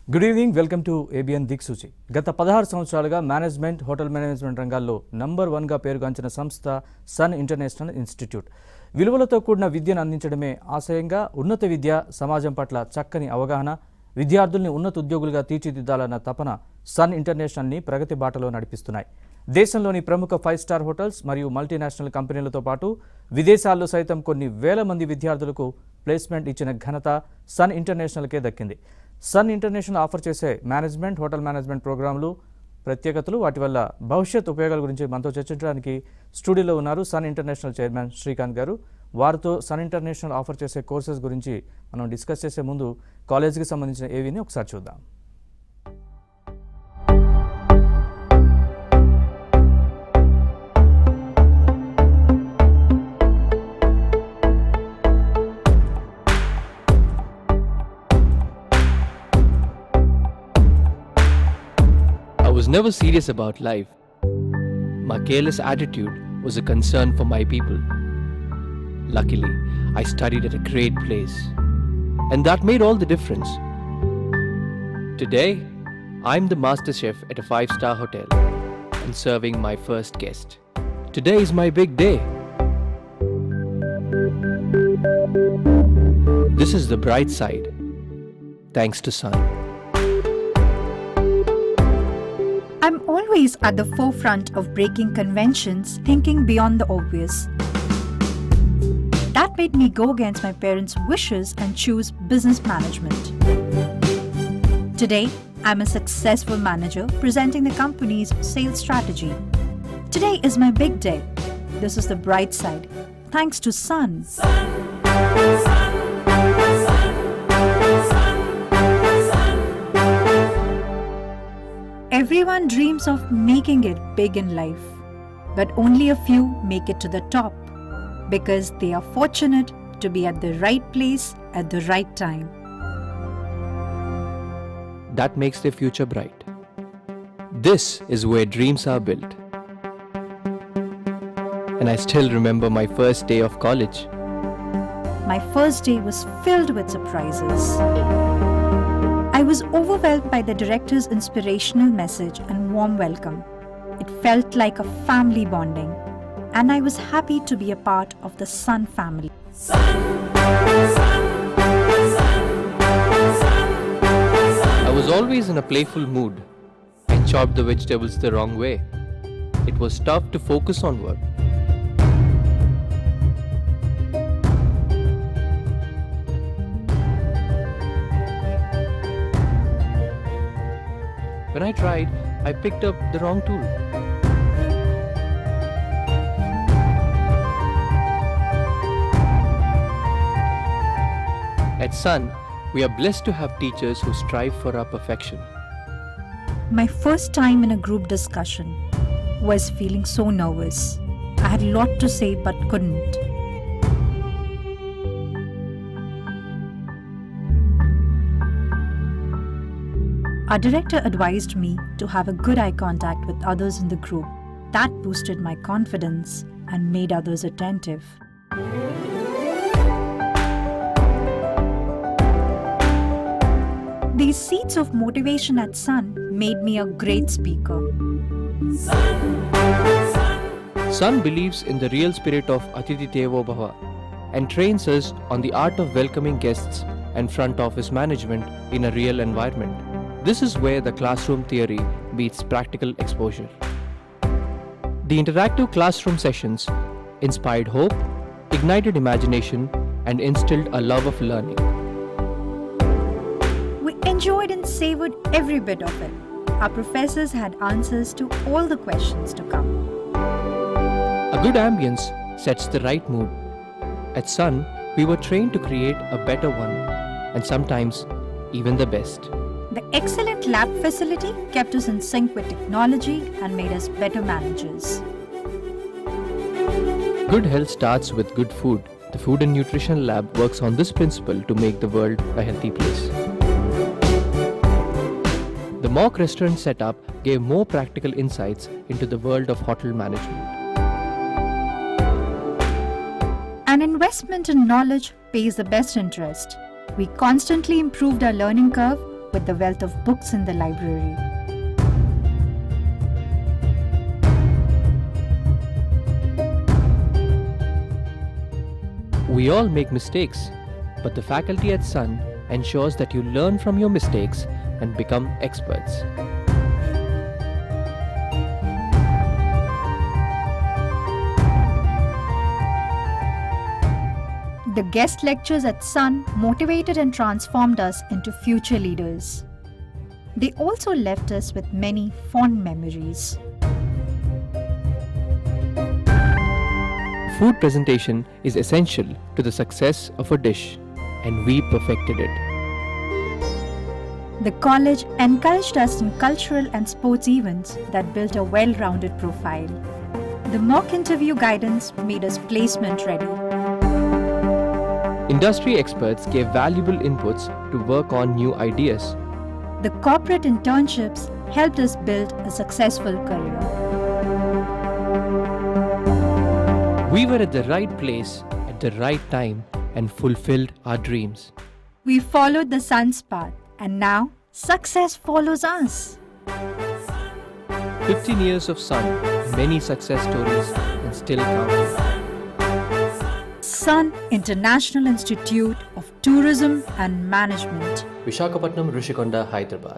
Good evening welcome to ABN Diksuchi గత పదహారు సంవత్సరాలుగా మేనేజ్మెంట్ హోటల్ మేనేజ్మెంట్ రంగాల్లో నంబర్ వన్గా పేరుగాంచిన సంస్థ సన్ ఇంటర్నేషనల్ ఇన్స్టిట్యూట్ విలువలతో కూడిన విద్యను అందించడమే ఆశయంగా ఉన్నత విద్య సమాజం పట్ల చక్కని అవగాహన విద్యార్థుల్ని ఉన్నత ఉద్యోగులుగా తీర్చిదిద్దాలన్న తపన సన్ ఇంటర్నేషనల్ని ప్రగతి బాటలో నడిపిస్తున్నాయి దేశంలోని ప్రముఖ ఫైవ్ స్టార్ హోటల్స్ మరియు మల్టీనేషనల్ కంపెనీలతో పాటు విదేశాల్లో సైతం కొన్ని వేల మంది విద్యార్థులకు ప్లేస్మెంట్ ఇచ్చిన ఘనత సన్ ఇంటర్నేషనల్కే దక్కింది సన్ ఇంటర్నేషనల్ ఆఫర్ చేసే మేనేజ్మెంట్ హోటల్ మేనేజ్మెంట్ ప్రోగ్రాంలు ప్రత్యేకతలు వాటి వల్ల భవిష్యత్ ఉపయోగాల గురించి మనతో చర్చించడానికి స్టూడియోలో ఉన్నారు sun international chairman Srikanth garu వారితో సన్ ఇంటర్నేషనల్ ఆఫర్ చేసే కోర్సెస్ గురించి మనం డిస్కస్ చేసే ముందు కాలేజీకి సంబంధించిన ఏవిని ఒకసారి చూద్దాం I was never serious about life. My careless attitude was a concern for my people. Luckily, I studied at a great place, and that made all the difference. Today, I'm the master chef at a five star hotel and serving my first guest. Today is my big day. This is the bright side. Thanks to Sun. I'm always at the forefront of breaking conventions, thinking beyond the obvious. That made me go against my parents' wishes and choose business management. Today, I'm a successful manager presenting the company's sales strategy. Today is my big day. This is the bright side. Thanks to Sun. Everyone dreams of making it big in life, but only a few make it to the top because they are fortunate to be at the right place at the right time. that makes their future bright. This is where dreams are built. And I still remember my first day of college. My first day was filled with surprises. I was overwhelmed by the director's inspirational message and warm welcome. It felt like a family bonding, and I was happy to be a part of the Sun family. I was always in a playful mood. I chopped the vegetables the wrong way. It was tough to focus on work. When I tried, I picked up the wrong tool. At Sun, we are blessed to have teachers who strive for our perfection. My first time in a group discussion was feeling so nervous. I had a lot to say but couldn't. Our director advised me to have a good eye contact with others in the group. That boosted my confidence and made others attentive. These seeds of motivation at Sun made me a great speaker. Sun believes in the real spirit of Atiti Devo Bhava and trains us on the art of welcoming guests and front office management in a real environment. This is where the classroom theory meets practical exposure. The interactive classroom sessions inspired hope, ignited imagination, and instilled a love of learning. We enjoyed and savored every bit of it. Our professors had answers to all the questions to come. A good ambience sets the right mood. At Sun, we were trained to create a better one, and sometimes even the best. The excellent lab facility kept us in sync with technology and made us better managers. Good health starts with good food. The Food and Nutrition Lab works on this principle to make the world a healthy place. The mock restaurant setup gave more practical insights into the world of hotel management. An investment in knowledge pays the best interest. We constantly improved our learning curve with the wealth of books in the library. We all make mistakes, but the faculty at Sun ensures that you learn from your mistakes and become experts. The guest lectures at Sun motivated and transformed us into future leaders. They also left us with many fond memories. Food presentation is essential to the success of a dish, and we perfected it. The college encouraged us in cultural and sports events that built a well rounded profile. The mock interview guidance made us placement ready. Industry experts gave valuable inputs to work on new ideas. The corporate internships helped us build a successful career. We were at the right place at the right time and fulfilled our dreams. We followed the sun's path, and now success follows us. 15 years of Sun, many success stories, and still counting. Sun International Institute of Tourism and Management. Vishakhapatnam, Rishikonda, Hyderabad.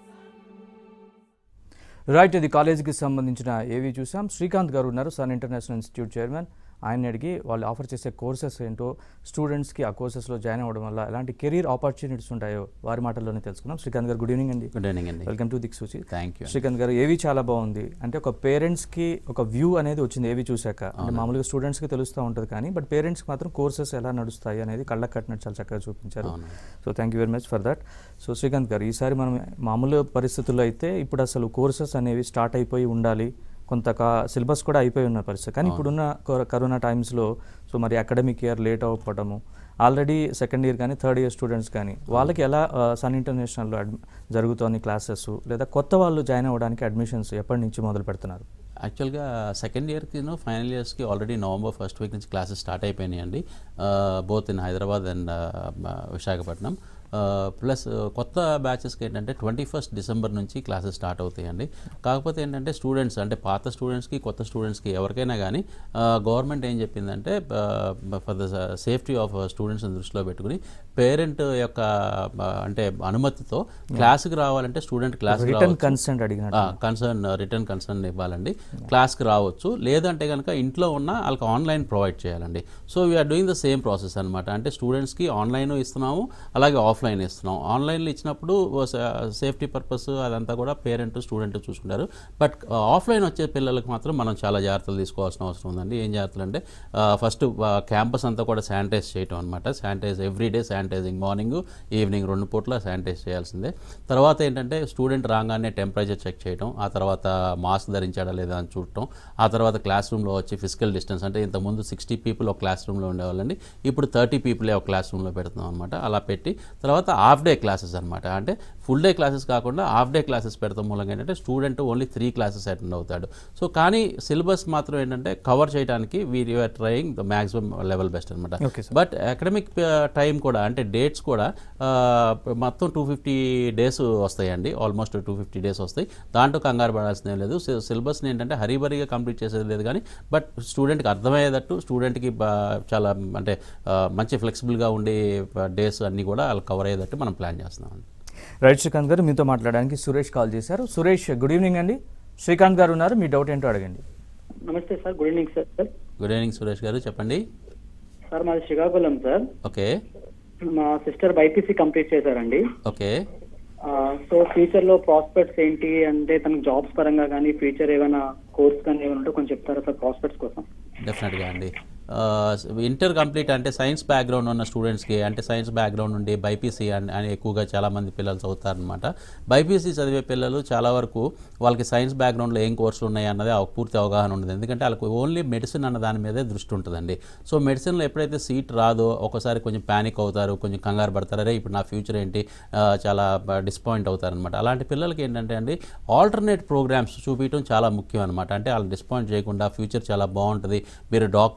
Right ఇది కాలేజీకి సంబంధించిన ఏవి చూసాం శ్రీకాంత్ గారు ఉన్నారు sun international institute chairman ఆయన అడిగి వాళ్ళు offer చేసే కోర్సెస్ ఏంటో స్టూడెంట్స్కి ఆ కోర్సెస్లో జాయిన్ అవ్వడం వల్ల ఎలాంటి కెరీర్ ఆపర్చునిటీస్ ఉంటాయో వారి మాటల్లోనే తెలుసుకున్నాం శ్రీకాంత్ గారు గుడ్ ఈవినింగ్ అండి గుడ్ ఈవినింగ్ అండి welcome to Diksuchi thank you Srikanth garu ఏవి చాలా బాగుంది అంటే ఒక పేరెంట్స్కి ఒక వ్యూ అనేది వచ్చింది ఏవి చూశాక అంటే మామూలుగా స్టూడెంట్స్కి తెలుస్తూ ఉంటుంది కానీ బట్ పేరెంట్స్కి మాత్రం కోర్సెస్ ఎలా నడుస్తాయి అనేది కళ్ళకు కట్టినట్టు చాలా చక్కగా చూపించారు అవును. So thank you very much for that so Srikanth garu ఈసారి మనం మామూలు పరిస్థితుల్లో అయితే ఇప్పుడు అసలు కోర్సెస్ అనేవి స్టార్ట్ అయిపోయి ఉండాలి కొంత సిలబస్ కూడా అయిపోయి ఉన్న పరిస్థితి కానీ ఇప్పుడున్న కో- కరోనా టైమ్స్లో సో మరి అకాడమిక్ ఇయర్ లేట్ అవ్వకపోవడము ఆల్రెడీ సెకండ్ ఇయర్ కానీ థర్డ్ ఇయర్ స్టూడెంట్స్ కానీ వాళ్ళకి ఎలా ఆ, సన్ ఇంటర్నేషనల్లో అడ్ జరుగుతోంది క్లాసెస్ లేదా కొత్త వాళ్ళు జాయిన్ అవ్వడానికి అడ్మిషన్స్ ఎప్పటి నుంచి మొదలు పెడుతున్నారు యాక్చువల్గా సెకండ్ ఇయర్కి ఫైనల్ ఇయర్స్కి ఆల్రెడీ నవంబర్ ఫస్ట్ వీక్ నుంచి క్లాసెస్ స్టార్ట్ అయిపోయినాయి అండి both in Hyderabad and Visakhapatnam plus కొత్త బ్యాచెస్కి ఏంటంటే ట్వంటీ ఫస్ట్ డిసెంబర్ నుంచి క్లాసెస్ స్టార్ట్ అవుతాయండి కాకపోతే ఏంటంటే స్టూడెంట్స్ అంటే పాత స్టూడెంట్స్కి కొత్త స్టూడెంట్స్కి ఎవరికైనా కానీ గవర్నమెంట్ ఏం చెప్పిందంటే ఫర్ ద సేఫ్టీ ఆఫ్ స్టూడెంట్స్ని దృష్టిలో పెట్టుకుని పేరెంట్ యొక్క ఆ, అంటే అనుమతితో క్లాస్కి రావాలంటే స్టూడెంట్ క్లాస్కి రిటర్న్ రావచ్చు కన్సెంట్ అడిగినట్టు కన్సర్న్ రిటర్న్ కన్సర్న్ ఇవ్వాలండి క్లాస్కి రావచ్చు లేదంటే కనుక ఇంట్లో ఉన్న వాళ్ళకి ఆన్లైన్ ప్రొవైడ్ చేయాలండి so we're doing the same process అనమాట అంటే స్టూడెంట్స్కి ఆన్లైన్ ఇస్తున్నాము అలాగే ఆఫ్లైన్ ఇస్తున్నాం ఆన్లైన్లో ఇచ్చినప్పుడు సేఫ్టీ పర్పస్ అదంతా కూడా పేరెంట్ స్టూడెంట్ చూసుకుంటారు బట్ ఆఫ్లైన్ వచ్చే పిల్లలకు మాత్రం మనం చాలా జాగ్రత్తలు తీసుకోవాల్సిన అవసరం ఉందండి ఏం జాగ్రత్తలు అంటే ఫస్ట్ క్యాంపస్ అంతా కూడా శానిటైజ్ చేయటం అనమాట sanitize everyday sanitizing morning evening రెండు పూట్ల శానిటైజ్ చేయాల్సిందే తర్వాత ఏంటంటే స్టూడెంట్ రాగానే టెంపరేచర్ చెక్ చేయడం ఆ తర్వాత మాస్క్ ధరించాడా లేదా అని చూడటం ఆ తర్వాత క్లాస్ రూమ్లో వచ్చి ఫిజికల్ డిస్టెన్స్ అంటే ఇంతకుముందు సిక్స్టీ పీపుల్ ఒక క్లాస్ రూమ్లో ఉండేవాళ్ళండి ఇప్పుడు థర్టీ పీపులే ఒక క్లాస్ రూమ్లో పెడుతున్నాం అనమాట అలా పెట్టి తర్వాత హాఫ్ డే క్లాసెస్ అనమాట అంటే ఫుల్ డే క్లాసెస్ కాకుండా హాఫ్ డే క్లాసెస్ పెడతాం మూలంగా ఏంటంటే student only three classes attend అవుతాడు సో కానీ సిలబస్ మాత్రం ఏంటంటే కవర్ చేయడానికి we're are trying the maximum level best అనమాట Okay, sir. But academic time కూడా అంటే డేట్స్ కూడా ఆ, మొత్తం టూ ఫిఫ్టీ డేస్ వస్తాయండి ఆల్మోస్ట్ టూ ఫిఫ్టీ డేస్ వస్తాయి దాంట్లో కంగారు పడాల్సిందేం లేదు సిలబస్ని ఏంటంటే హరీబరీగా కంప్లీట్ చేసేది లేదు కానీ బట్ స్టూడెంట్కి అర్థమయ్యేటట్టు స్టూడెంట్కి చాలా అంటే ఆ, మంచి ఫ్లెక్సిబుల్గా ఉండే డేస్ అన్నీ కూడా వాళ్ళు కవర్ అయ్యేటట్టు మనం ప్లాన్ చేస్తున్నామండి రైట్ శ్రీకాంత్ గారు మీతో మాట్లాడడానికి సురేష్ కాల్ చేశారు సురేష్ గుడ్ ఈవినింగ్ అండి శ్రీకాంత్ గారు ఉన్నారు మీ డౌట్ ఏంటో అడగండి నమస్తే sir good evening sir sir good evening Suresh garu చెప్పండి సార్ మాది శ్రీకాకుళం సార్ ఓకే మా సిస్టర్ బైపీసీ కంప్లీట్ చేశారండి ఓకే ఆ, సో ఫ్యూచర్ లో ప్రాస్పెక్ట్స్ ఏంటి అంటే తనకు జాబ్స్ పరంగా కానీ ఫ్యూచర్ ఏమైనా కోర్స్ కానీ ఏమైనా ఉంటే కొంచెం చెప్తారా సార్ ప్రాస్పెక్ట్స్ కోసం డెఫినెట్గా అండి ఇంటర్ కంప్లీట్ అంటే సైన్స్ బ్యాక్గ్రౌండ్ ఉన్న స్టూడెంట్స్కి అంటే సైన్స్ బ్యాక్గ్రౌండ్ నుండి బైపీసీ అని అని ఎక్కువగా చాలామంది పిల్లలు చదువుతారనమాట బైపీసీ చదివే పిల్లలు చాలా వరకు వాళ్ళకి సైన్స్ బ్యాక్గ్రౌండ్లో ఏం కోర్సులు ఉన్నాయి అన్నది ఆ పూర్తి అవగాహన ఉండదు ఎందుకంటే వాళ్ళకి ఓన్లీ మెడిసిన్ అన్న దాని మీదే దృష్టి ఉంటుందండి సో మెడిసిన్లో ఎప్పుడైతే సీట్ రాదో ఒకసారి కొంచెం ప్యానిక్ అవుతారు కొంచెం కంగారు పడతారు అరే ఇప్పుడు నా ఫ్యూచర్ ఏంటి ఆ, చాలా డిసప్పాయింట్ అవుతారనమాట అలాంటి పిల్లలకి ఏంటంటే అండి ఆల్టర్నేట్ ప్రోగ్రామ్స్ చూపించడం చాలా ముఖ్యం అనమాట అంటే వాళ్ళు డిసప్పాయింట్ చేయకుండా ఫ్యూచర్ చాలా బాగుంటుంది మీరు డాక్టర్ ఎంబీబీఎస్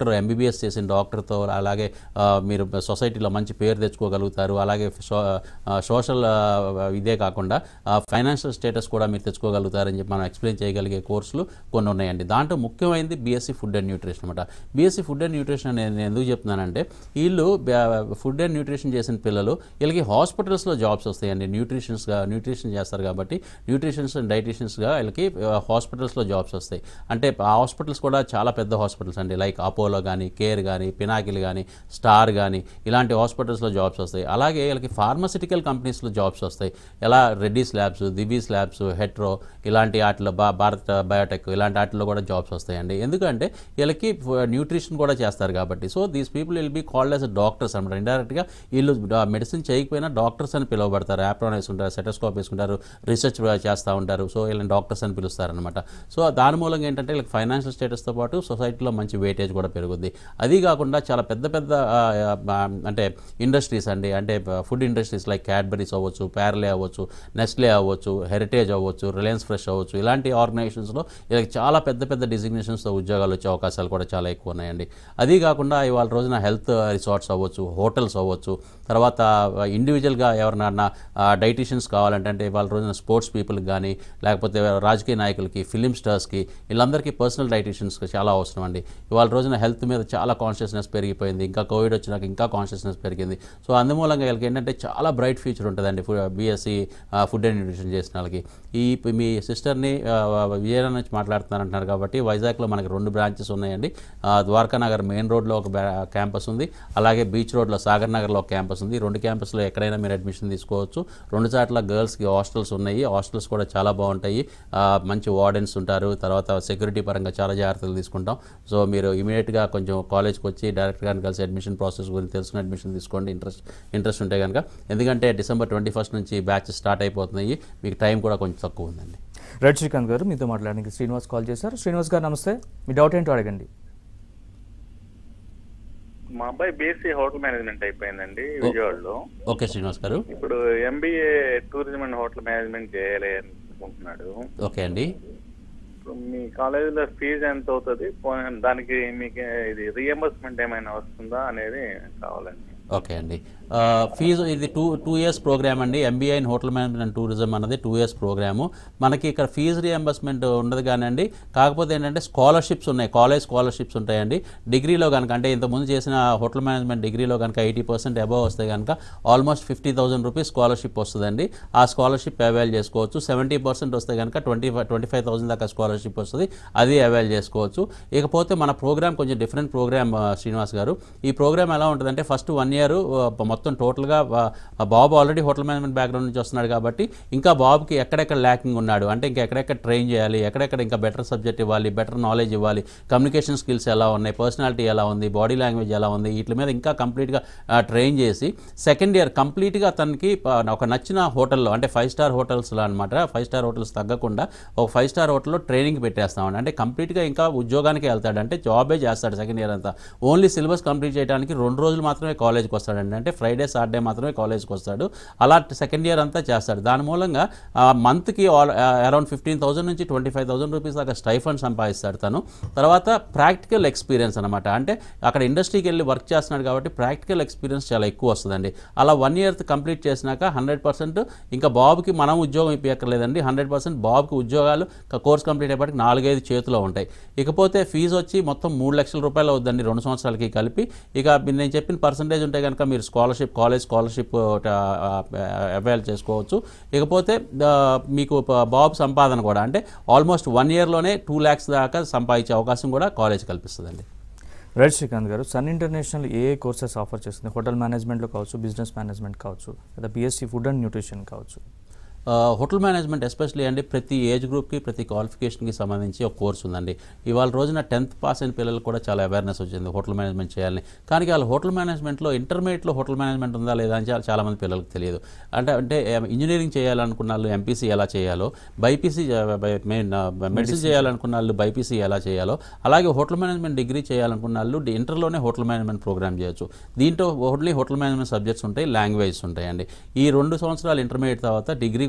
ఎంబీబీఎస్ చేసిన డాక్టర్తో అలాగే ఆ, మీరు సొసైటీలో మంచి పేరు తెచ్చుకోగలుగుతారు అలాగే సో ఆ, సోషల్ ఆ, ఇదే కాకుండా ఫైనాన్షియల్ స్టేటస్ కూడా మీరు తెచ్చుకోగలుగుతారని చెప్పి మనం ఎక్స్ప్లెయిన్ చేయగలిగే కోర్సులు కొన్ని ఉన్నాయండి దాంట్లో ముఖ్యమైనది బీఎస్సీ ఫుడ్ అండ్ న్యూట్రిషన్ అనమాట బీఎస్సీ ఫుడ్ అండ్ న్యూట్రిషన్ అని నేను ఎందుకు చెప్తున్నానంటే వీళ్ళు ఫుడ్ అండ్ న్యూట్రిషన్ చేసిన పిల్లలు వీళ్ళకి హాస్పిటల్స్లో జాబ్స్ వస్తాయండి న్యూట్రిషన్స్గా న్యూట్రిషన్ చేస్తారు కాబట్టి న్యూట్రిషన్స్ అండ్ డైటీషియన్స్గా వీళ్ళకి హాస్పిటల్స్లో జాబ్స్ వస్తాయి అంటే ఆ హాస్పిటల్స్ కూడా చాలా పెద్ద హాస్పిటల్స్ అండి లైక్ అపోలో కానీ కేర్ కానీ పినాకిల్ కానీ స్టార్ కానీ ఇలాంటి హాస్పిటల్స్లో జాబ్స్ వస్తాయి అలాగే వీళ్ళకి ఫార్మసిటికల్ కంపెనీస్లో జాబ్స్ వస్తాయి ఎలా రెడ్డీస్ ల్యాబ్స్ దివీస్ ల్యాబ్స్ హెట్రో ఇలాంటి వాటిలో బా భారత్ బయోటెక్ ఇలాంటి వాటిలో కూడా జాబ్స్ వస్తాయండి ఎందుకంటే వీళ్ళకి న్యూట్రిషన్ కూడా చేస్తారు కాబట్టి so these people will be called as doctors అనమాట ఇండైరెక్ట్గా వీళ్ళు మెడిసిన్ చేయకపోయినా డాక్టర్స్ అని పిలువబడతారు యాప్రాన్ వేసుకుంటారు సెటోస్కోప్ వేసుకుంటారు రీసెర్చ్ చేస్తూ ఉంటారు సో వీళ్ళని డాక్టర్స్ అని పిలుస్తారనమాట సో దాని మూలంగా ఏంటంటే వీళ్ళకి ఫైనాన్షియల్ స్టేటస్తో పాటు సొసైటీలో మంచి వెయిటేజ్ కూడా పెరుగుద్ది అది కాకుండా చాలా పెద్ద పెద్ద ఆ, ఆ, అంటే ఇండస్ట్రీస్ అండి అంటే ఫుడ్ ఇండస్ట్రీస్ లైక్ క్యాడ్బరీస్ అవ్వచ్చు ప్యారలే అవ్వచ్చు నెస్లే అవ్వచ్చు హెరిటేజ్ అవ్వచ్చు రిలయన్స్ ఫ్రెష్ అవ్వచ్చు ఇలాంటి ఆర్గనైజేషన్స్లో వీళ్ళకి చాలా పెద్ద పెద్ద డిజిగ్నేషన్స్తో ఉద్యోగాలు వచ్చే అవకాశాలు కూడా చాలా ఎక్కువ ఉన్నాయండి అది కాకుండా ఇవాళ రోజున హెల్త్ రిసార్ట్స్ అవ్వచ్చు హోటల్స్ అవ్వచ్చు తర్వాత ఇండివిజువల్గా ఎవరినన్నా డైటీషియన్స్ కావాలంటే అంటే ఇవాళ రోజున స్పోర్ట్స్ పీపుల్కి కానీ లేకపోతే రాజకీయ నాయకులకి ఫిలిం స్టార్స్కి వీళ్ళందరికీ పర్సనల్ డైటీషియన్స్కి చాలా అవసరం అండి ఇవాళ రోజున హెల్త్ మీద చాలా కాన్షియస్నెస్ పెరిగిపోయింది ఇంకా కోవిడ్ వచ్చినాక ఇంకా కాన్షియస్నెస్ పెరిగింది సో అందుమూలంగా వీళ్ళకి ఏంటంటే చాలా బ్రైట్ ఫ్యూచర్ ఉంటుందండి బీఎస్సీ ఫుడ్ అండ్ న్యూట్రిషన్ చేసిన వాళ్ళకి ఈ ప- మీ సిస్టర్ని విజయనగరం నుంచి మాట్లాడుతున్నారంటున్నారు కాబట్టి వైజాగ్లో మనకి రెండు బ్రాంచెస్ ఉన్నాయండి ఆ, ద్వారకా నగర్ మెయిన్ రోడ్లో ఒక క్యాంపస్ ఉంది అలాగే బీచ్ రోడ్లో సాగర్ నగర్లో ఒక క్యాంపస్ ఉంది ఈ రెండు క్యాంపస్లో ఎక్కడైనా మీరు అడ్మిషన్ తీసుకోవచ్చు రెండు చాట్ల గర్ల్స్కి హాస్టల్స్ ఉన్నాయి హాస్టల్స్ కూడా చాలా బాగుంటాయి ఆ, మంచి వార్డెన్స్ ఉంటారు తర్వాత సెక్యూరిటీ పరంగా చాలా జాగ్రత్తలు తీసుకుంటాం సో మీరు ఇమీడియట్గా కొంచెం కాలేజ్కి వచ్చి డైరెక్ట్గా కలిసి అడ్మిషన్ ప్రాసెస్ గురించి తెలుసుకుని అడ్మిషన్ తీసుకోండి ఇంట్రెస్ట్ ఇంట్రెస్ట్ ఉంటే కనుక ఎందుకంటే డిసెంబర్ ట్వంటీ ఫస్ట్ నుంచి బ్యాచ్ స్టార్ట్ అయిపోతున్నాయి మీకు టైం కూడా కొంచెం తక్కువ ఉందండి రెడ్ శ్రీకాంత్ గారు మీతో మాట్లాడడానికి శ్రీనివాస్ కాల్ చేశారు శ్రీనివాస్ గారు నమస్తే మీ డౌట్ ఏంటో అడగండి మా అబ్బాయి బీఎస్సీ హోటల్ మేనేజ్మెంట్ అయిపోయిందండి విజయవాడలో ఓకే శ్రీనివాస్ గారు ఇప్పుడు MBA tourism and hotel management చేయాలి అనుకుంటున్నాడు ఓకే అండి ఇప్పుడు మీ కాలేజీలో ఫీజు ఎంత అవుతుంది పోనీ దానికి మీకు ఇది రియంబర్స్మెంట్ ఏమైనా వస్తుందా అనేది కావాలండి ఓకే అండి ఆ, ఫీజు ఇది టూ టూ ఇయర్స్ ప్రోగ్రామ్ అండి MBA in hotel management and tourism అన్నది టూ ఇయర్స్ ప్రోగ్రాము మనకి ఇక్కడ ఫీజు రియంబర్స్మెంట్ ఉండదు కానండి కాకపోతే ఏంటంటే స్కాలర్షిప్స్ ఉన్నాయి కాలేజ్ స్కాలర్షిప్స్ ఉంటాయండి డిగ్రీలో కనుక అంటే ఇంతకుముందు చేసిన హోటల్ మేనేజ్మెంట్ డిగ్రీలో కనుక ఎయిటీ పర్సెంట్ అబవ్ వస్తే కనుక almost fifty thousand rupees scholarship వస్తుందండి ఆ స్కాలర్షిప్ అవైల్ చేసుకోవచ్చు సెవెంటీ పర్సెంట్ వస్తే కనుక twenty five twenty five thousand దాకా స్కాలర్షిప్ వస్తుంది అది అవైల్ చేసుకోవచ్చు ఇకపోతే మన ప్రోగ్రామ్ కొంచెం డిఫరెంట్ ప్రోగ్రామ్ శ్రీనివాస్ గారు ఈ ప్రోగ్రామ్ ఎలా ఉంటుందంటే ఫస్ట్ వన్ ఇయర్ మొత్తం టోటల్గా బాబు ఆల్రెడీ హోటల్ మేనేజ్మెంట్ బ్యాక్గ్రౌండ్ నుంచి వస్తున్నాడు కాబట్టి ఇంకా బాబుకి ఎక్కడెక్కడ ల్యాకింగ్ ఉన్నాడు అంటే ఇంకా ఎక్కడెక్కడ ట్రైన్ చేయాలి ఎక్కడెక్కడ ఇంకా బెటర్ సబ్జెక్ట్ ఇవ్వాలి బెటర్ నాలెడ్జ్ ఇవ్వాలి కమ్యూనికేషన్ స్కిల్స్ ఎలా ఉన్నాయి పర్సనాలిటీ ఎలా ఉంది బాడీ లాంగ్వేజ్ ఎలా ఉంది వీటి మీద ఇంకా కంప్లీట్గా ట్రైన్ చేసి సెకండ్ ఇయర్ కంప్లీట్గా తనకి ఆ, ఒక నచ్చిన హోటల్లో అంటే ఫైవ్ స్టార్ హోటల్స్లో అనమాట ఫైవ్ స్టార్ హోటల్స్ తగ్గకుండా ఒక ఫైవ్ స్టార్ హోటల్లో ట్రైనింగ్ పెట్టేస్తామండి అంటే కంప్లీట్గా ఇంకా ఉద్యోగానికి వెళ్తాడు అంటే జాబే చేస్తాడు సెకండ్ ఇయర్ అంతా ఓన్లీ సిలబస్ కంప్లీట్ చేయడానికి రెండు రోజులు మాత్రమే కాలేజ్కి వస్తాడండి అంటే ఫ్రైడే సాటర్డే మాత్రమే కాలేజ్కి వస్తాడు అలా సెకండ్ ఇయర్ అంతా చేస్తాడు దాని మూలంగా మంత్కి అరౌండ్ ఫిఫ్టీన్ థౌసండ్ నుంచి ట్వంటీ ఫైవ్ థౌసండ్ రూపీస్ దాకా స్టైఫండ్ సంపాదిస్తాడు తను తర్వాత ప్రాక్టికల్ ఎక్స్పీరియన్స్ అనమాట అంటే అక్కడ ఇండస్ట్రీకి వెళ్ళి వర్క్ చేస్తున్నాడు కాబట్టి ప్రాక్టికల్ ఎక్స్పీరియన్స్ చాలా ఎక్కువ వస్తుందండి అలా వన్ ఇయర్ కంప్లీట్ చేసినాక హండ్రెడ్ పర్సెంట్ ఇంకా బాబుకి మనం ఉద్యోగం ఇప్పక్కర్లేదండి హండ్రెడ్ పర్సెంట్ బాబుకి ఉద్యోగాలు కోర్స్ కంప్లీట్ అయ్యేపటికి నాలుగైదు చేతిలో ఉంటాయి ఇకపోతే ఫీజు వచ్చి మొత్తం మూడు లక్షల రూపాయలు అవుద్దండి రెండు సంవత్సరాలకి కలిపి ఇక నేను చెప్పిన పర్సంటేజ్ ఉంటే కనుక మీరు స్కాలర్షిప్ కాలేజ్ స్కాలర్షిప్ అవైల్ చేసుకోవచ్చు ఇకపోతే ఆ, మీకు ప- బాబు సంపాదన కూడా అంటే ఆల్మోస్ట్ వన్ ఇయర్లోనే టూ ల్యాక్స్ దాకా సంపాదించే అవకాశం కూడా కాలేజ్ కల్పిస్తుందండి రెడ్ శ్రీకాంత్ గారు సన్ ఇంటర్నేషనల్ ఏ ఏ కోర్సెస్ ఆఫర్ చేస్తుంది హోటల్ మేనేజ్మెంట్లో కావచ్చు బిజినెస్ మేనేజ్మెంట్ కావచ్చు లేదా బీఎస్సీ ఫుడ్ అండ్ న్యూట్రిషన్ కావచ్చు ఆ, హోటల్ మేనేజ్మెంట్ ఎస్పెషల్లీ అండి ప్రతి ఏజ్ గ్రూప్కి ప్రతి క్వాలిఫికేషన్కి సంబంధించి ఒక కోర్స్ ఉందండి ఇవాళ రోజున టెన్త్ పాస్ అయిన పిల్లలకు కూడా చాలా అవేర్నెస్ వచ్చింది హోటల్ మేనేజ్మెంట్ చేయాలని కానీ వాళ్ళ హోటల్ మేనేజ్మెంట్లో ఇంటర్మీడియట్లో హోటల్ మేనేజ్మెంట్ ఉందా లేదా అని చాలా చాలామంది పిల్లలకు తెలియదు అంటే అంటే ఇంజనీరింగ్ చేయాలనుకున్న వాళ్ళు ఎంపీసీ ఎలా చేయాలో బైపీసీ మెయిన్ మెడిసిన్ చేయాలనుకున్న వాళ్ళు బైపీసీ ఎలా చేయాలో అలాగే హోటల్ మేనేజ్మెంట్ డిగ్రీ చేయాలనుకున్న వాళ్ళు డి- ఇంటర్లోనే హోటల్ మేనేజ్మెంట్ ప్రోగ్రామ్ చేయొచ్చు దీంట్లో ఓన్లీ హోటల్ మేనేజ్మెంట్ సబ్జెక్ట్స్ ఉంటాయి లాంగ్వేజెస్ ఉంటాయండి ఈ రెండు సంవత్సరాలు ఇంటర్మీడియట్ తర్వాత డిగ్రీ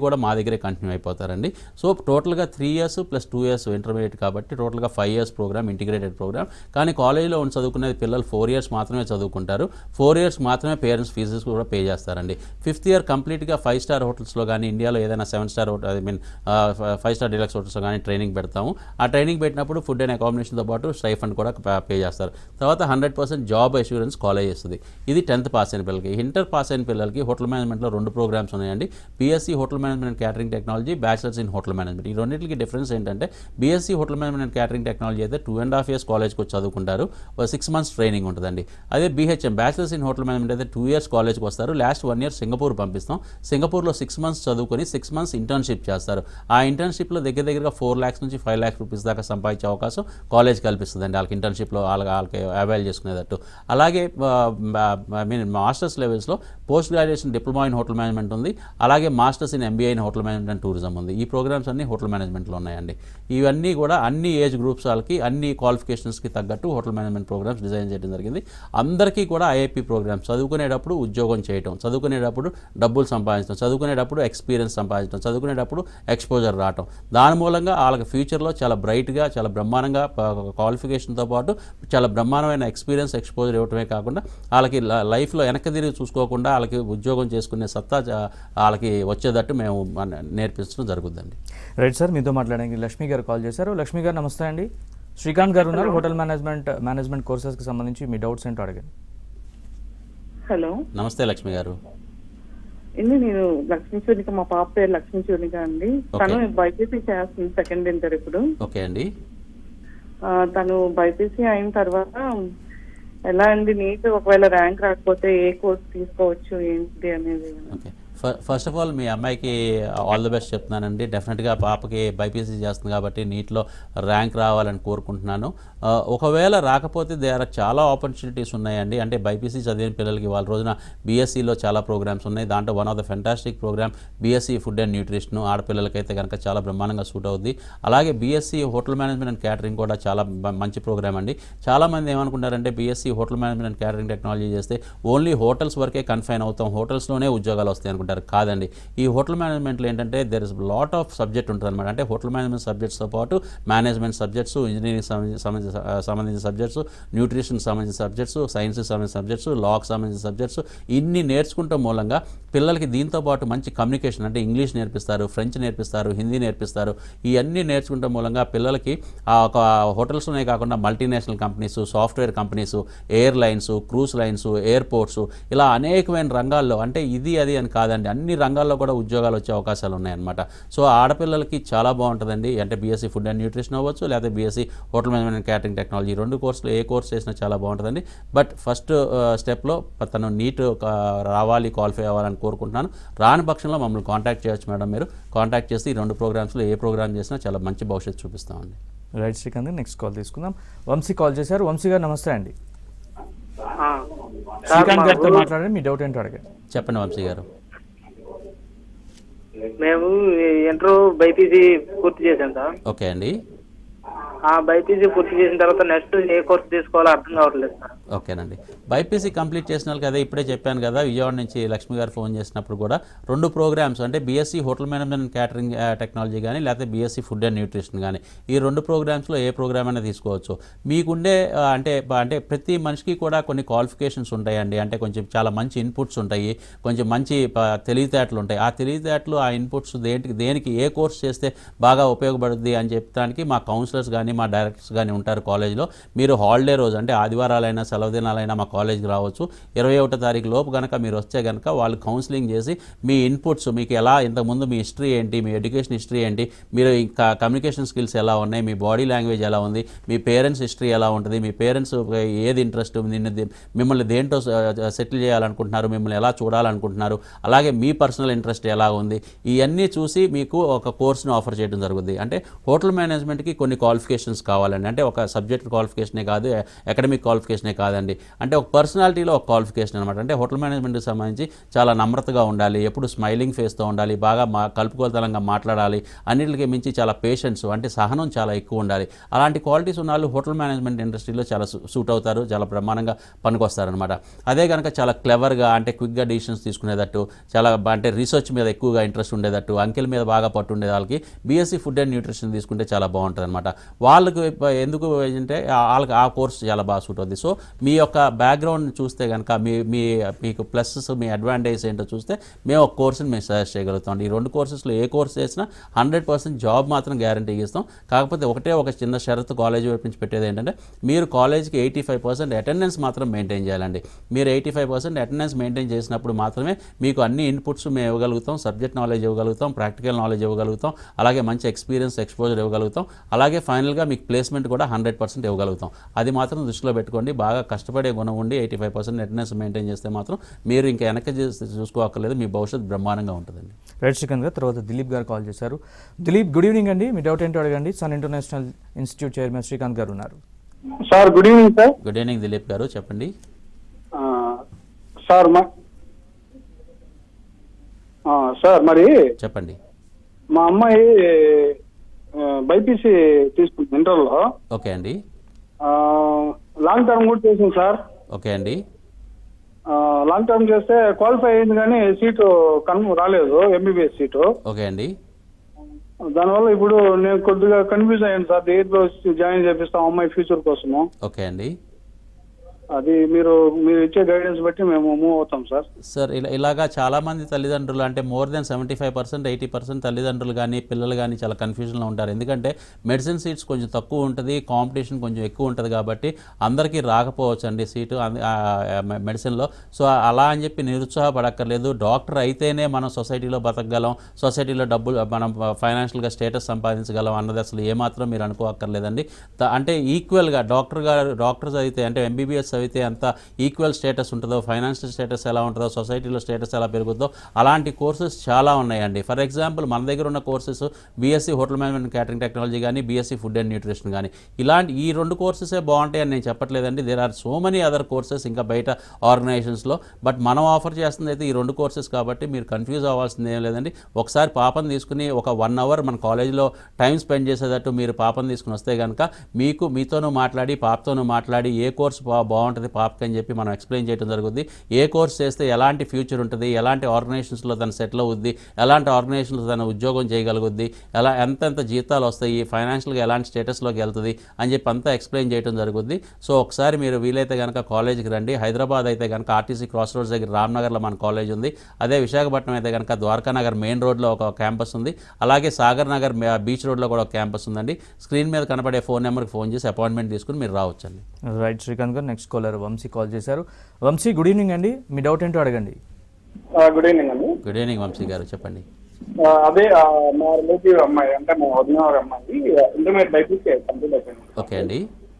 కూడా మా దగ్గరే కంటిన్యూ అయిపోతారండి సో టోటల్గా three years plus two years intermediate కాబట్టి టోటల్గా five years programme integrated programme కానీ కాలేజీలో ఉండి చదువుకునేది పిల్లలు ఫోర్ ఇయర్స్ మాత్రమే చదువుకుంటారు ఫోర్ ఇయర్స్ మాత్రమే పేరెంట్స్ ఫీజెస్ కూడా పే చేస్తారండి ఫిఫ్త్ ఇయర్ కంప్లీట్గా ఫైవ్ స్టార్ హోటల్స్లో కానీ ఇండియాలో ఏదైనా seven star hotel I mean five star deluxe హోటల్స్లో కానీ ట్రైనింగ్ పెడతాము ఆ ట్రైనింగ్ పెట్టినప్పుడు ఫుడ్ అండ్ అకామిడేషన్తో పాటు స్టైఫండ్ కూడా పే చేస్తారు తర్వాత hundred percent job assurance college ఇస్తుంది ఇది టెన్త్ పాస్ అయిన పిల్లలకి ఇంటర్ పాస్ అయిన పిల్లలకి హోటల్ మేనేజ్మెంట్లో రెండు ప్రోగ్రామ్స్ ఉన్నాయండి BSc hotel management and catering technology bachelors in hotel management ఈ రెండింటికి డిఫరెన్స్ ఏంటంటే BSc hotel management and catering technology అయితే టూ అండ్ హాఫ్ ఇయర్స్ కాలేజ్కి వచ్చి చదువుకుంటారు సిక్స్ మంత్స్ ట్రైనింగ్ ఉంటుందండి అదే BHM bachelors in hotel management అయితే టూ ఇయర్స్ కాలేజ్కి వస్తారు లాస్ట్ వన్ ఇయర్ సింగపూర్ పంపిస్తాం సింగపూర్లో సిక్స్ మంత్స్ చదువుకొని సిక్స్ మంత్స్ ఇంటర్న్షిప్ చేస్తారు ఆ ఇంటర్న్షిప్లో దగ్గర దగ్గరగా ఫోర్ ల్యాక్స్ నుంచి ఫైవ్ ల్యాక్స్ రూపీస్ దాకా సంపాదించే అవకాశం కాలేజ్ కల్పిస్తుందండి వాళ్ళకి ఇంటర్న్షిప్లో వాళ్ళకి వాళ్ళకి అవైల్ చేసుకునేటట్టు అలాగే ఐ మీన్ మాస్టర్స్ లెవెల్స్లో post graduation diploma in hotel management ఉంది అలాగే masters in MBA in hotel management and tourism ఉంది ఈ ప్రోగ్రామ్స్ అన్ని హోటల్ మేనేజ్మెంట్లో ఉన్నాయండి ఇవన్నీ కూడా అన్ని ఏజ్ గ్రూప్స్ వాళ్ళకి అన్ని క్వాలిఫికేషన్స్కి తగ్గట్టు హోటల్ మేనేజ్మెంట్ ప్రోగ్రామ్స్ డిజైన్ చేయడం జరిగింది అందరికీ కూడా ఐఐపి ప్రోగ్రామ్స్ చదువుకునేటప్పుడు ఉద్యోగం చేయటం చదువుకునేటప్పుడు డబ్బులు సంపాదించడం చదువుకునేటప్పుడు ఎక్స్పీరియన్స్ సంపాదించడం చదువుకునేటప్పుడు ఎక్స్పోజర్ రావటం దాని మూలంగా వాళ్ళకి ఫ్యూచర్లో చాలా బ్రైట్గా చాలా బ్రహ్మాండంగా క్వాలిఫికేషన్తో పాటు చాలా బ్రహ్మాండమైన ఎక్స్పీరియన్స్ ఎక్స్పోజర్ ఇవ్వటమే కాకుండా వాళ్ళకి ల- లైఫ్లో వెనక్కి తిరిగి చూసుకోకుండా వాళ్ళకి ఉద్యోగం చేసుకునే సత్తా జ- వాళ్ళకి వచ్చేటట్టు మేము మన- నేర్పించడం జరుగుతుందండి రైట్ సార్ మీతో మాట్లాడడానికి లక్ష్మి గారు కాల్ చేశారు లక్ష్మి గారు నమస్తే అండి శ్రీకాంత్ గారు ఉన్నారు హోటల్ మేనేజ్మెంట్ మేనేజ్మెంట్ కోర్సెస్కి సంబంధించి మీ డౌట్స్ ఏంటో అడగండి హలో నమస్తే లక్ష్మి గారు ఇది నేను లక్ష్మీ చూర్ణిక మా పాప పేరు లక్ష్మీ చూర్ణిక అండి తను బైపీసీ చేస్తుంది సెకండ్ ఇంటర్ ఇప్పుడు ఓకే అండి ఆ, తను బైపీసీ అయిన తర్వాత ఎలా అండి నీట్ ఒకవేళ ర్యాంక్ రాకపోతే ఏ కోర్స్ తీసుకోవచ్చు ఏంటి అనేది ఓకే ఫ- ఫస్ట్ ఆఫ్ ఆల్ మీ అమ్మాయికి ఆల్ ది బెస్ట్ చెప్తున్నానండి డెఫినెట్గా పాపకి బైపీసీ చేస్తుంది కాబట్టి నీట్లో ర్యాంక్ రావాలని కోరుకుంటున్నాను ఆ, ఒకవేళ రాకపోతే దే ఆర్ చాలా ఆపర్చునిటీస్ ఉన్నాయండి అంటే బైపీసీ చదివిన పిల్లలకి వాళ్ళ రోజున బీఎస్సీలో చాలా ప్రోగ్రామ్స్ ఉన్నాయి దాంట్లో one of the fantastic program BSc food and nutrition ఆడపిల్లలకైతే కనుక చాలా బ్రహ్మాండంగా సూట్ అవుద్ది అలాగే BSc hotel management and catering కూడా చాలా బ- మంచి ప్రోగ్రామ్ అండి చాలామంది ఏమనుకుంటారంటే BSc hotel management and catering technology చేస్తే ఓన్లీ హోటల్స్ వరకే కన్ఫైన్ అవుతాం హోటల్స్లోనే ఉద్యోగాలు వస్తాయి అనుకుంటారు కాదండి ఈ హోటల్ మేనేజ్మెంట్లో ఏంటంటే there is lot of subject ఉంటుంది అనమాట అంటే హోటల్ మేనేజ్మెంట్ సబ్జెక్ట్స్తో పాటు మేనేజ్మెంట్ సబ్జెక్ట్స్ ఇంజనీరింగ్ సంబంధించిన సంబంధించిన సబ్జెక్ట్స్ న్యూట్రిషన్ సంబంధించిన సబ్జెక్ట్స్ సైన్స్కి సంబంధించిన సబ్జెక్ట్స్ లాకి సంబంధించిన సబ్జెక్ట్స్ ఇన్ని నేర్చుకుంటాం మూలంగా పిల్లలకి దీంతో పాటు మంచి కమ్యూనికేషన్ అంటే ఇంగ్లీష్ నేర్పిస్తారు ఫ్రెంచ్ నేర్పిస్తారు హిందీ నేర్పిస్తారు ఇవన్నీ నేర్చుకుంటాం మూలంగా పిల్లలకి ఆ ఒక హోటల్స్లోనే కాకుండా multinational companies software companies airlines cruise lines airports ఇలా అనేకమైన రంగాల్లో అంటే ఇది అది అని కాదండి అన్ని రంగాల్లో కూడా ఉద్యోగాలు వచ్చే అవకాశాలు ఉన్నాయన్నమాట సో ఆడపిల్లలకి చాలా బాగుంటుందండి అంటే బీఎస్సీ ఫుడ్ అండ్ న్యూట్రిషన్ అవ్వచ్చు లేదా BSc hotel management and catering technology ఈ రెండు కోర్సులు ఏ కోర్స్ చేసినా చాలా బాగుంటుందండి బట్ ఫస్ట్ స్టెప్లో తను నీట్ రావాలి క్వాలిఫై అవ్వాలని కోరుకుంటున్నాను రాని పక్షంలో మమ్మల్ని కాంటాక్ట్ చేయొచ్చు మేడం మీరు కాంటాక్ట్ చేసి ఈ రెండు ప్రోగ్రామ్స్లో ఏ ప్రోగ్రామ్ చేసినా చాలా మంచి భవిష్యత్తు చూపిస్తామండి రైట్ శ్రీకాంత్ నెక్స్ట్ కాల్ తీసుకుందాం వంశీ కాల్ చేశారు వంశీ గారు నమస్తే అండి శ్రీకాంత్ గారితో మాట్లాడండి మీ డౌట్ ఏంటో అడగండి చెప్పండి వంశీ గారు మేము ఇంటర్ బైపీసీ పూర్తి చేసాం సార్ ఓకే అండి ఆ బైపీసీ పూర్తి చేసిన తర్వాత నెక్స్ట్ ఏ కోర్స్ తీసుకోవాలో అర్థం కావట్లేదు సార్ ఓకేనండి బైపీసీ కంప్లీట్ చేసిన వాళ్ళకి అదే ఇప్పుడే చెప్పాను కదా విజయవాడ నుంచి లక్ష్మి గారు ఫోన్ చేసినప్పుడు కూడా రెండు ప్రోగ్రామ్స్ అంటే BSc hotel management and catering technology కానీ లేకపోతే బీఎస్సీ ఫుడ్ అండ్ న్యూట్రిషన్ కానీ ఈ రెండు ప్రోగ్రామ్స్లో ఏ ప్రోగ్రామ్ అయినా తీసుకోవచ్చు మీకుండే ఆ, అంటే అంటే ప్రతి మనిషికి కూడా కొన్ని క్వాలిఫికేషన్స్ ఉంటాయండి అంటే కొంచెం చాలా మంచి ఇన్పుట్స్ ఉంటాయి కొంచెం మంచి ప- తెలివితేటలు ఉంటాయి ఆ తెలివితేటలు ఆ ఇన్పుట్స్ దేనికి దేనికి ఏ కోర్స్ చేస్తే బాగా ఉపయోగపడుద్ది అని చెప్పడానికి మా కౌన్సిలర్స్ కానీ మా డైరెక్టర్స్ కానీ ఉంటారు కాలేజ్లో మీరు హాలిడే రోజు అంటే ఆదివారాలైనా సెలవు దినాలైనా మా కాలేజ్కి రావచ్చు ఇరవై ఒకటో తారీఖు లోపు కనుక మీరు వస్తే కనుక వాళ్ళు కౌన్సిలింగ్ చేసి మీ ఇన్పుట్స్ మీకు ఎలా ఇంతకుముందు మీ హిస్టరీ ఏంటి మీ ఎడ్యుకేషన్ హిస్టరీ ఏంటి మీరు ఇంకా కమ్యూనికేషన్ స్కిల్స్ ఎలా ఉన్నాయి మీ బాడీ లాంగ్వేజ్ ఎలా ఉంది మీ పేరెంట్స్ హిస్టరీ ఎలా ఉంటుంది మీ పేరెంట్స్ ఏది ఇంట్రెస్ట్ నిన్ను దే- మిమ్మల్ని దేంట్లో సెటిల్ చేయాలనుకుంటున్నారు మిమ్మల్ని ఎలా చూడాలనుకుంటున్నారు అలాగే మీ పర్సనల్ ఇంట్రెస్ట్ ఎలా ఉంది ఇవన్నీ చూసి మీకు ఒక కోర్సును ఆఫర్ చేయడం జరుగుతుంది అంటే హోటల్ మేనేజ్మెంట్కి కొన్ని క్వాలిఫికేషన్స్ కావాలండి అంటే ఒక సబ్జెక్ట్ క్వాలిఫికేషనే కాదు అకాడమిక్ క్వాలిఫికేషనే కాదు కాదండి అంటే ఒక పర్సనాలిటీలో ఒక క్వాలిఫికేషన్ అనమాట అంటే హోటల్ మేనేజ్మెంట్కి సంబంధించి చాలా నమ్రతగా ఉండాలి ఎప్పుడు స్మైలింగ్ ఫేస్తో ఉండాలి బాగా మా కలుపుకోతలంగా మాట్లాడాలి అన్నిటికీ మించి చాలా పేషెన్స్ అంటే సహనం చాలా ఎక్కువ ఉండాలి అలాంటి క్వాలిటీస్ ఉన్న వాళ్ళు హోటల్ మేనేజ్మెంట్ ఇండస్ట్రీలో చాలా సూ- సూట్ అవుతారు చాలా బ్రహ్మాండంగా పనికొస్తారనమాట అదే కనుక చాలా క్లెవర్గా అంటే క్విక్గా డిసిషన్స్ తీసుకునేటట్టు చాలా బ- అంటే రీసెర్చ్ మీద ఎక్కువగా ఇంట్రెస్ట్ ఉండేటట్టు అంకెల మీద బాగా పట్టు ఉండే వాళ్ళకి బీఎస్సీ ఫుడ్ అండ్ న్యూట్రిషన్ తీసుకుంటే చాలా బాగుంటుంది అనమాట వాళ్ళకు ఇప్ప- ఎందుకు అంటే ఆ- వాళ్ళకి ఆ కోర్స్ చాలా బాగా సూట్ అవుతుంది సో మీ యొక్క బ్యాక్గ్రౌండ్ చూస్తే కనుక మీ మీ మీకు ప్లస్సెస్ మీ అడ్వాంటేజ్ ఏంటో చూస్తే మేము ఒక కోర్సుని మేము సజెస్ట్ చేయగలుగుతాం ఈ రెండు కోర్సెస్లో ఏ కోర్స్ చేసినా హండ్రెడ్ పర్సెంట్ జాబ్ మాత్రం గ్యారంటీ ఇస్తాం కాకపోతే ఒకటే ఒక చిన్న షరతు కాలేజ్ వైపు నుంచి పెట్టేది ఏంటంటే మీరు కాలేజ్కి ఎయిటీ ఫైవ్ పర్సెంట్ అటెండెన్స్ మాత్రం మెయింటైన్ చేయాలండి మీరు eighty five percent attendance maintain చేసినప్పుడు మాత్రమే మీకు అన్ని ఇన్పుట్స్ మేము ఇవ్వగలుగుతాం సబ్జెక్ట్ నాలెడ్జ్ ఇవ్వగలుగుతాం ప్రాక్టికల్ నాలెడ్జ్ ఇవ్వగలుగుతాం అలాగే మంచి ఎక్స్పీరియన్స్ ఎక్స్పోజర్ ఇవ్వగలుగుతాం అలాగే ఫైనల్గా మీకు ప్లేస్మెంట్ కూడా హండ్రెడ్ పర్సెంట్ ఇవ్వగలుగుతాం అది మాత్రం దృష్టిలో పెట్టుకోండి బాగా కష్టపడే గుణం ఉండి eighty five percent attendance maintain చేస్తే మాత్రం మీరు ఇంకా వెనక్కి చేసి చూసుకోక్కర్లేదు మీ భవిష్యత్తు బ్రహ్మాండంగా ఉంటుందండి రైట్ శ్రీకాంత్ గారు తర్వాత దిలీప్ గారు కాల్ చేశారు దిలీప్ గుడ్ ఈవినింగ్ అండి మీ డౌట్ ఏంటో అడగండి sun international institute chairman Srikanth garu ఉన్నారు sir good evening sir good evening Dilip garu చెప్పండి ఆ, సార్ మా ఆ, సార్ మరి చెప్పండి మా అమ్మాయి బైపీసీ తీసుకుంది ఇంటర్లో ఓకే అండి ఆ, లాంగ్ టర్మ్ కూడా చేసింది సార్ ఓకే అండి ఆ, లాంగ్ టర్మ్ చేస్తే క్వాలిఫై అయింది కానీ సీటు కన్ఫర్మ్ రాలేదు ఎంబీబీఎస్ సీటు ఓకే అండి దానివల్ల ఇప్పుడు నేను కొద్దిగా కన్ఫ్యూజ్ అయ్యాను సార్ దేంట్లో జాయిన్ చేపిస్తాం అమ్మాయి ఫ్యూచర్ కోసము ఓకే అండి అది మీరు మీరు ఇచ్చే గైడెన్స్ బట్టి మేము మూవ్ అవుతాం సార్ సార్ ఇలా ఇలాగా చాలామంది తల్లిదండ్రులు అంటే more than seventy five percent eighty percent తల్లిదండ్రులు కానీ పిల్లలు కానీ చాలా కన్ఫ్యూజన్లో ఉంటారు ఎందుకంటే మెడిసిన్ సీట్స్ కొంచెం తక్కువ ఉంటుంది కాంపిటీషన్ కొంచెం ఎక్కువ ఉంటుంది కాబట్టి అందరికీ రాకపోవచ్చు అండి సీటు అంద- ఆ, ఆ, మె- మెడిసిన్లో సో అలా అని చెప్పి నిరుత్సాహపడక్కర్లేదు డాక్టర్ అయితేనే మనం సొసైటీలో బతకగలం సొసైటీలో డబ్బులు మనం ఫైనాన్షియల్గా స్టేటస్ సంపాదించగలం అన్నది అసలు ఏమాత్రం మీరు అనుకోక్కర్లేదండి త- అంటే ఈక్వల్గా డాక్టర్ గారు డాక్టర్స్ అయితే అంటే ఎంబీబీఎస్ అయితే అంత ఈక్వల్ స్టేటస్ ఉంటుందో ఫైనాన్షియల్ స్టేటస్ ఎలా ఉంటుందో సొసైటీలో స్టేటస్ ఎలా పెరుగుతుందో అలాంటి కోర్సెస్ చాలా ఉన్నాయండి ఫర్ ఎగ్జాంపుల్ మన దగ్గర ఉన్న courses BSc hotel management catering technology కానీ బీఎస్సీ ఫుడ్ అండ్ న్యూట్రిషన్ కానీ ఇలాంటి ఈ రెండు కోర్సెసే బాగుంటాయని నేను చెప్పట్లేదండి there are so many other courses ఇంకా బయట ఆర్గనైజేషన్స్లో బట్ మనం ఆఫర్ చేస్తుంది అయితే ఈ రెండు కోర్సెస్ కాబట్టి మీరు కన్ఫ్యూజ్ అవ్వాల్సింది ఏం లేదండి ఒకసారి పాపను తీసుకుని ఒక వన్ అవర్ మన కాలేజీలో టైం స్పెండ్ చేసేటట్టు మీరు పాపను తీసుకుని వస్తే కనుక మీకు మీతోనూ మాట్లాడి పాపతోనూ మాట్లాడి ఏ కోర్స్ బా బాగుంటుంది పాపకి అని చెప్పి మనం ఎక్స్ప్లెయిన్ చేయడం జరుగుద్ది ఏ కోర్స్ చేస్తే ఎలాంటి ఫ్యూచర్ ఉంటుంది ఎలాంటి ఆర్గనైజేషన్స్లో తను సెటిల్ అవుద్ది ఎలాంటి ఆర్గనైజేషన్లో తను ఉద్యోగం చేయగలుగుద్ది ఎలా ఎంతెంత జీతాలు వస్తాయి ఫైనాన్షియల్గా ఎలాంటి స్టేటస్లోకి వెళ్తుంది అని చెప్పి అంతా ఎక్స్ప్లెయిన్ చేయడం జరుగుద్ది సో ఒకసారి మీరు వీలైతే కనుక కాలేజీకి రండి హైదరాబాద్ అయితే కనుక ఆర్టీసీ క్రాస్ రోడ్స్ దగ్గర రామ్నగర్లో మన కాలేజ్ ఉంది అదే విశాఖపట్నం అయితే కనుక ద్వారకా నగర్ మెయిన్ రోడ్లో ఒక క్యాంపస్ ఉంది అలాగే సాగర్ నగర్ మే- బీచ్ రోడ్లో కూడా ఒక క్యాంపస్ ఉందండి స్క్రీన్ మీద కనపడే ఫోన్ నెంబర్కి ఫోన్ చేసి అపాయింట్మెంట్ తీసుకుని మీరు రావచ్చండి రైట్ శ్రీకాంత్ గారు నెక్స్ట్ కాలర్ వంశీ కాల్ చేశారు వంశీ గుడ్ ఈవినింగ్ అండి మీ డౌట్ ఏంటో అడగండి గుడ్ ఈవినింగ్ అండి గుడ్ ఈవినింగ్ వంశీ గారు చెప్పండి ఆ, అదే ఆ, మా రిలేటివ్ అమ్మాయి అంటే మా వదిన వారి అమ్మాయి ఇంటర్మీడియట్ బైపీసీ కంప్లీట్ అయిపోయింది ఓకే అండి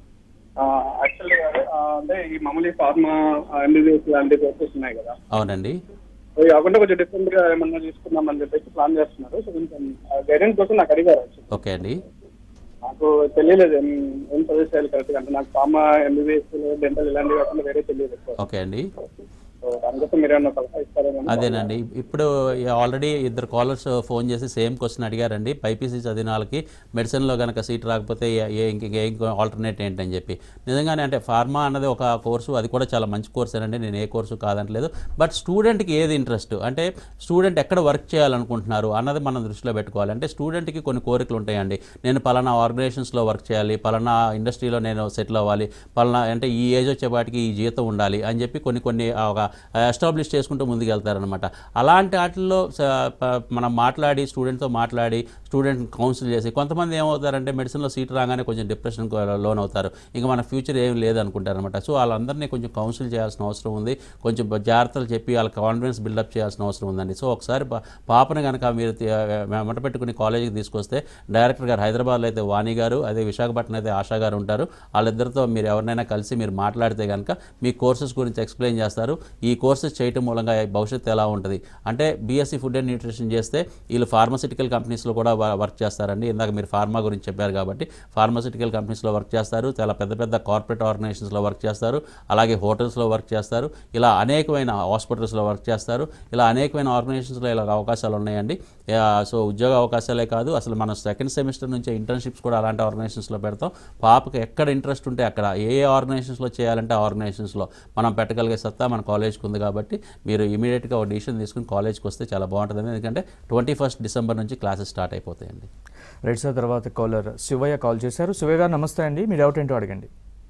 యాక్చువల్లీ అంటే ఈ మామూలు ఫార్మా ఎంబీబీఎస్ లాంటి కోర్సెస్ ఉన్నాయి కదా అవునండి అవి కాకుండా కొంచెం డిఫరెంట్ గా ఏమన్నా తీసుకుందామని చెప్పేసి ప్లాన్ చేస్తున్నారు సో కొంచెం గైడెన్స్ కోసం నాకు అడిగారు actually. ఓకే అండి నాకు తెలియలేదు ఏం ఏం సజెస్ట్ చేయాలి కరెక్ట్ అంటే నాకు ఫార్మా ఎంబీబీఎస్ డెంటల్ ఇలాంటివి కాకుండా వేరే తెలియదు ఎక్కువ ఓకే అండి సో దానికోసం మీరు ఏమన్నా సలహా ఇస్తారేమో అదేనండి ఇప్పుడు ఆల్రెడీ ఇద్దరు కాలర్స్ ఫోన్ చేసి సేమ్ క్వశ్చన్ అడిగారండి బైపీసీ చదివిన వాళ్ళకి మెడిసిన్లో కనుక సీట్ రాకపోతే ఏ- ఏ ఇంక ఏ ఆల్టర్నేట్ ఏంటని చెప్పి నిజంగానే అంటే ఫార్మా అన్నది ఒక కోర్సు అది కూడా చాలా మంచి కోర్స్ అండి నేను ఏ కోర్సు కాదంటలేదు బట్ స్టూడెంట్కి ఏది ఇంట్రెస్ట్ అంటే స్టూడెంట్ ఎక్కడ వర్క్ చేయాలనుకుంటున్నారు అన్నది మనం దృష్టిలో పెట్టుకోవాలి అంటే స్టూడెంట్కి కొన్ని కోరికలు ఉంటాయండి నేను పలానా ఆర్గనైజేషన్స్లో వర్క్ చేయాలి పలానా ఇండస్ట్రీలో నేను సెటిల్ అవ్వాలి పలానా అంటే ఈ ఏజ్ వచ్చేపాటికి ఈ జీతం ఉండాలి అని చెప్పి కొన్ని కొన్ని ఆ, ఒక ఎస్టాబ్లిష్ చేసుకుంటూ ముందుకు వెళ్తారనమాట అలాంటి వాటిల్లో స- ప- మనం మాట్లాడి స్టూడెంట్తో మాట్లాడి స్టూడెంట్ కౌన్సిల్ చేసి కొంతమంది ఏమవుతారంటే మెడిసిన్లో సీట్ రాగానే కొంచెం డిప్రెషన్ లోన్ అవుతారు ఇంకా మన ఫ్యూచర్ ఏం లేదనుకుంటారనమాట సో వాళ్ళందరినీ కొంచెం కౌన్సిల్ చేయాల్సిన అవసరం ఉంది కొంచెం జాగ్రత్తలు చెప్పి వాళ్ళ కాన్ఫిడెన్స్ బిల్డప్ చేయాల్సిన అవసరం ఉందండి సో ఒకసారి పా- పాపని కనుక మీరు తి- వెంట పెట్టుకుని కాలేజీకి తీసుకొస్తే డైరెక్టర్ గారు హైదరాబాద్లో అయితే వాణి గారు అదే విశాఖపట్నం అయితే ఆశా గారు ఉంటారు వాళ్ళిద్దరితో మీరు ఎవరినైనా కలిసి మీరు మాట్లాడితే కనుక మీ కోర్సెస్ గురించి ఎక్స్ప్లెయిన్ చేస్తారు ఈ కోర్సెస్ చేయటం మూలంగా భవిష్యత్తు ఎలా ఉంటుంది అంటే బీఎస్సీ ఫుడ్ అండ్ న్యూట్రిషన్ చేస్తే వీళ్ళు ఫార్మసిటికల్ కంపెనీస్లో కూడా వ- వర్క్ చేస్తారండి ఇందాక మీరు ఫార్మా గురించి చెప్పారు కాబట్టి ఫార్మసిటికల్ కంపెనీస్లో వర్క్ చేస్తారు చాలా పెద్ద పెద్ద కార్పొరేట్ ఆర్గనైజేషన్స్లో వర్క్ చేస్తారు అలాగే హోటల్స్లో వర్క్ చేస్తారు ఇలా అనేకమైన హాస్పిటల్స్లో వర్క్ చేస్తారు ఇలా అనేకమైన ఆర్గనైజేషన్స్లో ఇలా అవకాశాలు ఉన్నాయండి యా, సో ఉద్యోగ అవకాశాలే కాదు అసలు మనం సెకండ్ సెమిస్టర్ నుంచే ఇంటర్న్షిప్స్ కూడా అలాంటి ఆర్గనైజేషన్స్లో పెడతాం పాపకి ఎక్కడ ఇంట్రెస్ట్ ఉంటే అక్కడ ఏ ఏ ఆర్గనైజేషన్స్లో చేయాలంటే ఆ ఆర్గనైజేషన్స్లో మనం పెట్టగలిగే సత్తా మన కాలేజ్కి ఉంది కాబట్టి మీరు ఇమీడియట్గా ఒక డిసిషన్ తీసుకుని కాలేజ్కి వస్తే చాలా బాగుంటుంది ఎందుకంటే ట్వంటీ ఫస్ట్ డిసెంబర్ నుంచి క్లాసెస్ స్టార్ట్ అయిపోతాయండి రైట్ సార్ తర్వాత కాలర్ శివయ్య కాల్ చేశారు శివయ్య గారు నమస్తే అండి మీ డౌట్ ఏంటో అడగండి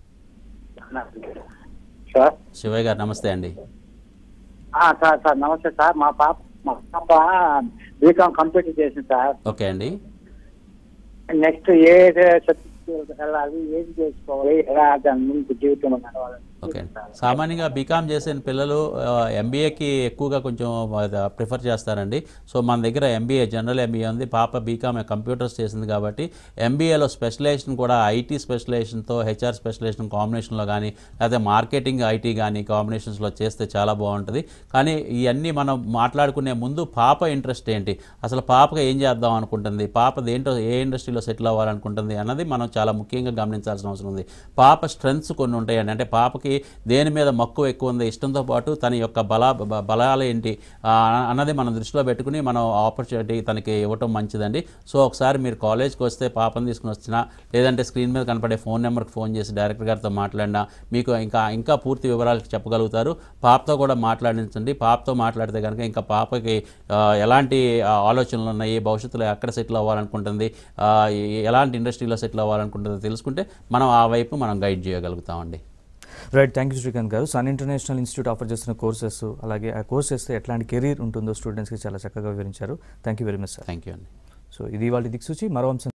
సార్ శివయ్య గారు నమస్తే అండి ఆ, సార్ సార్ నమస్తే సార్ మా పాప మా పాప బీకామ్ కంప్లీట్ చేసింది సార్ ఓకే అండి నెక్స్ట్ ఏ సర్టిఫికేట్ వెళ్ళాలి ఏది చేసుకోవాలి ఎలా దాని ముందు జీవితంలో నడవాలి ఓకే సామాన్యంగా బీకామ్ చేసిన పిల్లలు ఎంబీఏకి ఎక్కువగా కొంచెం ప్రిఫర్ చేస్తారండి సో మన దగ్గర ఎంబీఏ జనరల్ ఎంబీఏ ఉంది పాప బీకామ్ కంప్యూటర్స్ చేసింది కాబట్టి ఎంబీఏలో స్పెషలైజేషన్ కూడా ఐటీ స్పెషలైజేషన్తో హెచ్ఆర్ స్పెషలైజేషన్ కాంబినేషన్లో కానీ లేకపోతే మార్కెటింగ్ ఐటీ కానీ కాంబినేషన్స్లో చేస్తే చాలా బాగుంటుంది కానీ ఇవన్నీ మనం మాట్లాడుకునే ముందు పాప ఇంట్రెస్ట్ ఏంటి అసలు పాపగా ఏం చేద్దాం అనుకుంటుంది పాప దేంట్లో ఏ ఇండస్ట్రీలో సెటిల్ అవ్వాలనుకుంటుంది అన్నది మనం చాలా ముఖ్యంగా గమనించాల్సిన అవసరం ఉంది పాప స్ట్రెంగ్స్ కొన్ని ఉంటాయండి అంటే పాపకి దేని మీద మక్కువ ఎక్కువ ఉంది ఇష్టంతో పాటు తన యొక్క బల బ- బలాలు ఏంటి ఆ, అన్నది మనం దృష్టిలో పెట్టుకుని మనం ఆపర్చునిటీ తనకి ఇవ్వటం మంచిదండి సో ఒకసారి మీరు కాలేజ్కి వస్తే పాపను తీసుకుని వచ్చినా లేదంటే స్క్రీన్ మీద కనపడే ఫోన్ నెంబర్కి ఫోన్ చేసి డైరెక్టర్ గారితో మాట్లాడినా మీకు ఇంకా ఇంకా పూర్తి వివరాలు చెప్పగలుగుతారు పాపతో కూడా మాట్లాడించండి పాపతో మాట్లాడితే కనుక ఇంకా పాపకి ఆ, ఎలాంటి ఆ, ఆలోచనలు ఉన్నాయి భవిష్యత్తులో ఎక్కడ సెటిల్ అవ్వాలనుకుంటుంది ఆ, ఎ- ఎలాంటి ఇండస్ట్రీలో సెటిల్ అవ్వాలనుకుంటుందో తెలుసుకుంటే మనం ఆ వైపు మనం గైడ్ చేయగలుగుతామండి right thank you Srikanth garu sun international Institute offer చేస్తున్న కోర్సెస్ అలాగే ఆ కోర్స్ చేస్తే ఎట్లాంటి కెరీర్ ఉంటుందో స్టూడెంట్స్కి చాలా చక్కగా వివరించారు thank you very much sir thank you అండి సో ఇది వాళ్ళ దిక్సూచి మరో అంశం